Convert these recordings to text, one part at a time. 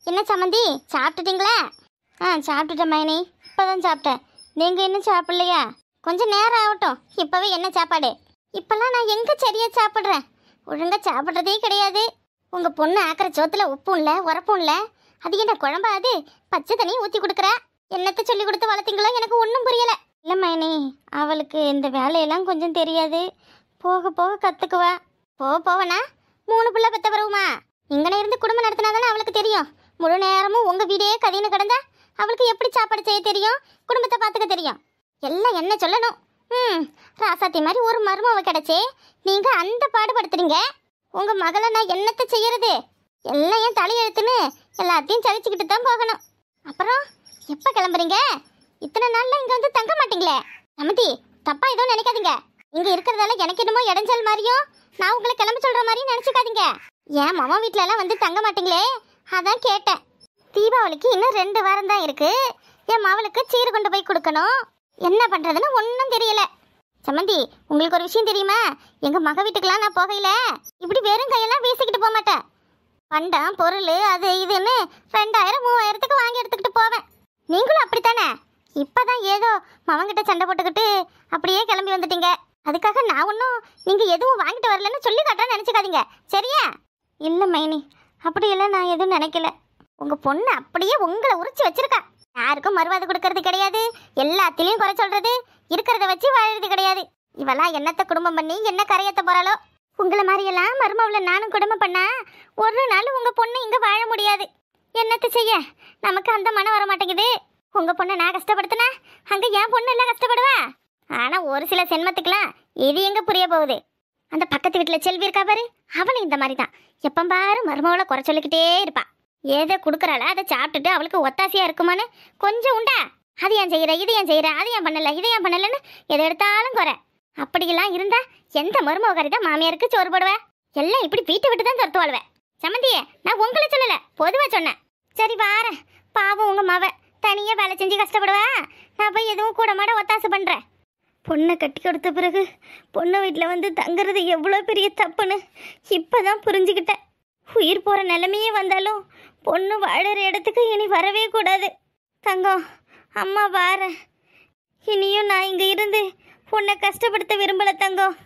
என்ன சம்மந்தி சாப்பிட்டுட்டீங்களா ஆ சாப்பிட்டுட்டேன் மைனி இப்போதான் சாப்பிட்டேன் நீங்கள் இன்னும் சாப்பிடலையா கொஞ்சம் நேரம் ஆகட்டும் இப்போவே என்ன சாப்பாடு இப்போல்லாம் நான் எங்கே சரியாக சாப்பிட்றேன் ஒழுங்காக சாப்பிட்றதே கிடையாது உங்கள் பொண்ணு ஆக்கிற சோத்துல உப்பும் இல்லை உரப்பும் இல்லை அது என்ன குழம்பா அது பச்சை தண்ணி ஊற்றி கொடுக்குற என்னத்தை சொல்லி கொடுத்து வளர்த்தீங்களோ எனக்கு ஒன்றும் புரியலை இல்லை மைனி அவளுக்கு இந்த வேலையெல்லாம் கொஞ்சம் தெரியாது போக போக கற்றுக்குவா போக போவனா மூணு பிள்ளை பெத்த பிறகுமா இங்கன இருந்து குடும்பம் நடத்தினா தானே அவளுக்கு தெரியும் முழு நேரமும் உங்க வீடே கதைன்னு கிடந்தா அவளுக்கு எப்படி சாப்பாடு செய்ய தெரியும் குடும்பத்தை பார்த்துக்க தெரியும் எல்லாம் என்ன சொல்லணும் ம் ராசாத்தி மாதிரி ஒரு மருமவ கிடைச்சே நீங்க அந்த பாடுபடுத்துறீங்க உங்க மகளை நான் என்னத்தை செய்யறது எல்லாம் என் தலையெழுத்துன்னு எல்லாத்தையும் சலிச்சுக்கிட்டு தான் போகணும் அப்புறம் எப்போ கிளம்புறீங்க இத்தனை நாள்ல இங்க வந்து தங்க மாட்டீங்களே நமதி தப்பா எதுவும் நினைக்காதீங்க இங்க இருக்கிறதால எனக்கு என்னமோ இடைஞ்சல் மாதிரியும் நான் உங்களை கிளம்ப சொல்ற மாதிரியும் நினைச்சுக்காதீங்க ஏன் மாமா வீட்ல எல்லாம் வந்து தங்க மாட்டீங்களே அதான் கேட்டேன் தீபாவளிக்கு இன்னும் ரெண்டு வாரம் தான் இருக்கு என் மவளுக்கு சீர் கொண்டு போய் கொடுக்கணும் என்ன பண்றதுன்னு ஒன்றும் தெரியல சம்மந்தி உங்களுக்கு ஒரு விஷயம் தெரியுமா எங்க மக வீட்டுக்கெல்லாம் நான் போகையில இப்படி வெறும் கையெல்லாம் வீசிக்கிட்டு போக மாட்டேன் பண்டம் பொருள் அது இதுன்னு ரெண்டாயிரம் மூவாயிரத்துக்கு வாங்கி எடுத்துக்கிட்டு போவேன் நீங்களும் அப்படித்தானே இப்பதான் ஏதோ மவங்கிட்ட சண்டை போட்டுக்கிட்டு அப்படியே கிளம்பி வந்துட்டீங்க அதுக்காக நான் ஒன்றும் நீங்கள் எதுவும் வாங்கிட்டு வரலன்னு சொல்லி காட்டுறேன்னு நினச்சிக்காதீங்க சரியா இல்லை மைனி அப்படியெல்லாம் நான் எதுவும் நினைக்கல உங்கள் பொண்ணு அப்படியே உங்களை உரிச்சு வச்சிருக்கா யாருக்கும் மறுவாது கொடுக்கறது கிடையாது எல்லாத்திலையும் குறை சொல்றது இருக்கிறத வச்சு வாழறது கிடையாது இவெல்லாம் என்னத்த குடும்பம் பண்ணி என்ன கரையத்த போறாளோ உங்களை மாதிரியெல்லாம் மருமவுல நானும் குடும்பம் பண்ணா ஒரு நாள் உங்க பொண்ணு இங்க வாழ முடியாது என்னத்த செய்ய நமக்கு அந்த மனம் வர மாட்டேங்குது உங்க பொண்ணை நான் கஷ்டப்படுத்தினா அங்க என் பொண்ணு எல்லாம் கஷ்டப்படுவா ஆனா ஒரு சில சென்மத்துக்குலாம் இது எங்க புரிய போகுது அந்த பக்கத்து வீட்டுல செல்வி இருக்கா பாரு அவளும் இந்த மாதிரி தான் எப்ப பாரு மருமவளை குறை சொல்லிக்கிட்டே இருப்பா ஏதோ கொடுக்குறாள அதை சாப்பிட்டுட்டு அவளுக்கு ஒத்தாசையா இருக்குமான்னு கொஞ்சம் உண்டா அது ஏன் செய்யற இது ஏன் செய்யற அது ஏன் பண்ணல இது ஏன் பண்ணலன்னு எதை எடுத்தாலும் குறை அப்படியெல்லாம் இருந்தா எந்த மருமகாரி தான் மாமியாருக்கு சோறு போடுவ எல்லாம் இப்படி வீட்டை விட்டு தான் துரத்துவாளுவ சம்மந்தியே நான் உங்களை சொல்லல பொதுவா சொன்னேன் சரி வாரேன் பாவம் உங்க மவ தனியா வேலை செஞ்சு கஷ்டப்படுவா நான் போய் எதுவும் கூட மாட ஒத்தாசை பண்றேன் பொண்ணை கட்டி கொடுத்த பிறகு பொண்ணு வீட்டில் வந்து தங்குறது எவ்வளோ பெரிய தப்புன்னு இப்போ தான் புரிஞ்சுக்கிட்டேன் உயிர் போகிற நிலைமையே வந்தாலும் பொண்ணு வாழற இடத்துக்கு இனி வரவே கூடாது தங்கம் அம்மா வாரேன் இனியும் நான் இங்கே இருந்து பொண்ணை கஷ்டப்படுத்த விரும்பல தங்கம்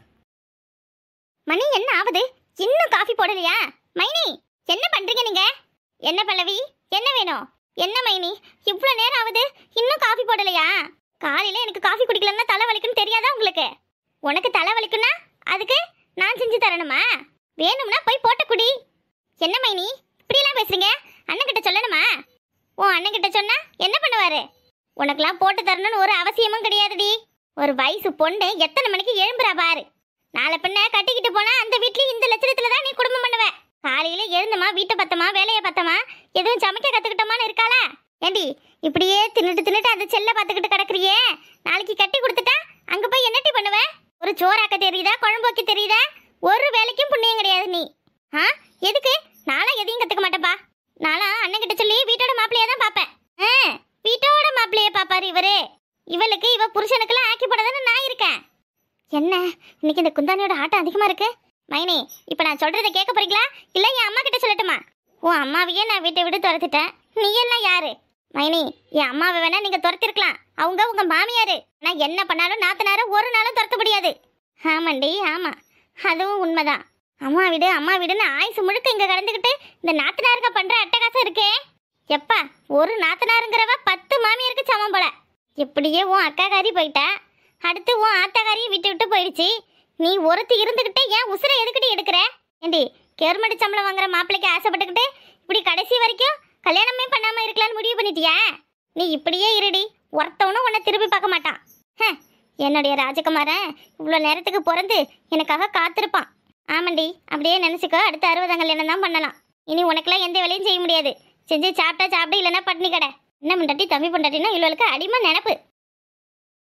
மணி என்ன ஆகுது இன்னும் காஃபி போடலையா மைனி என்ன பண்றீங்க நீங்க என்ன பல்லவி என்ன வேணும் என்ன மைனி இவ்வளோ நேரம் ஆகுது இன்னும் காஃபி போடலையா காலையில எனக்கு காஃபி குடிக்கலன்னா தலை வலிக்குன்னு தெரியாதா உங்களுக்கு உனக்கு தலை வலிக்குன்னா அதுக்கு நான் செஞ்சு தரணுமா வேணும்னா போய் போட்ட குடி என்ன மைனி இப்படியெல்லாம் பேசுறீங்க அண்ணன் கிட்ட சொல்லணுமா உன் அண்ணன் கிட்ட சொன்னா என்ன பண்ணுவாரு உனக்கெல்லாம் போட்டு தரணும்னு ஒரு அவசியமும் கிடையாதுடி ஒரு வயசு பொண்ணு எத்தனை மணிக்கு எழும்புறா பாரு நாளை பின்ன கட்டிக்கிட்டு போனா அந்த வீட்லயும் இந்த லட்சணத்துல தான் நீ குடும்பம் பண்ணுவ காலையில எழுந்தமா வீட்டை பத்தமா வேலையை பத்தமா எதுவும் சமைக்க கத்துக்கிட்டோமான்னு இருக்காளா ஏண்டி இப்படியே தின்னுட்டு தின்னுட்டு அந்த செல்ல பார்த்துக்கிட்டு கிடக்குறியே நாளைக்கு கட்டி கொடுத்துட்டா அங்க போய் என்னட்டி பண்ணுவ ஒரு சோறாக்க தெரியுதா குழம்பு வைக்க தெரியுதா ஒரு வேலைக்கும் புண்ணியம் கிடையாது நீ ஆ எதுக்கு நாளா எதையும் கத்துக்க மாட்டேப்பா நாளா அண்ணன் கிட்ட சொல்லி வீட்டோட மாப்பிள்ளைய தான் பாப்பேன் ஆ, வீட்டோட மாப்பிள்ளைய பாப்பாரு இவரு இவளுக்கு இவ புருஷனுக்கெல்லாம் ஆக்கி போடாதானே நான் இருக்கேன் என்ன இன்னைக்கு இந்த குந்தானியோட ஆட்டம் அதிகமா இருக்கு மைனி இப்ப நான் சொல்றதை கேட்க போறீங்களா இல்ல என் அம்மா கிட்ட சொல்லட்டுமா உன் அம்மாவையே நான் வீட்டை விட்டு துரத்திட்டேன் நீ எல்லாம் யாரு மைனி என் அம்மாவை வேணா நீங்க துரத்திருக்கலாம் அவங்க உங்க மாமியாரு நான் என்ன பண்ணாலும் நாத்தனார ஒரு நாளும் துரத்த முடியாது ஆமாண்டி ஆமா அதுவும் உண்மைதான் அம்மா வீடு அம்மா வீடுன்னு ஆயுசு முழுக்க இங்க கடந்துக்கிட்டு இந்த நாத்தனாருங்க பண்ற அட்டகாசம் இருக்கே எப்பா ஒரு நாத்தனாருங்கிறவ பத்து மாமியாருக்கு சமம் போல இப்படியே உன் அக்காக்காரி போயிட்டா அடுத்து உன் ஆத்தாக்காரியை விட்டு விட்டு போயிடுச்சு நீ ஒருத்தி இருந்துகிட்டே ஏன் உசுரை எதுக்கிட்டு எடுக்கிற ஏண்டி கெருமடி சம்பளம் வாங்குற மாப்பிள்ளைக்கு ஆசைப்பட்டுக்கிட்டு இப்படி கடைசி வரைக்கும் கல்யாணமே பண்ணாம இருக்கலாம்னு முடிவு பண்ணிட்டியா நீ இப்படியே இருடி ஒருத்தவனும் உன்னை திரும்பி பார்க்க மாட்டான் ஹ, என்னுடைய ராஜகுமாரன் இவ்வளோ நேரத்துக்கு பிறந்து எனக்காக காத்திருப்பான் ஆமாண்டி அப்படியே நினச்சிக்கோ அடுத்த அறுபதாம் கல்யாணம் தான் பண்ணலாம் இனி உனக்கெல்லாம் எந்த வேலையும் செய்ய முடியாது செஞ்சு சாப்பிட்டா சாப்பிடு இல்லைன்னா பட்னி கடை என்ன பொண்டாட்டி தம்பி பொண்டாட்டினா இவளுக்கு அடிமை நினப்பு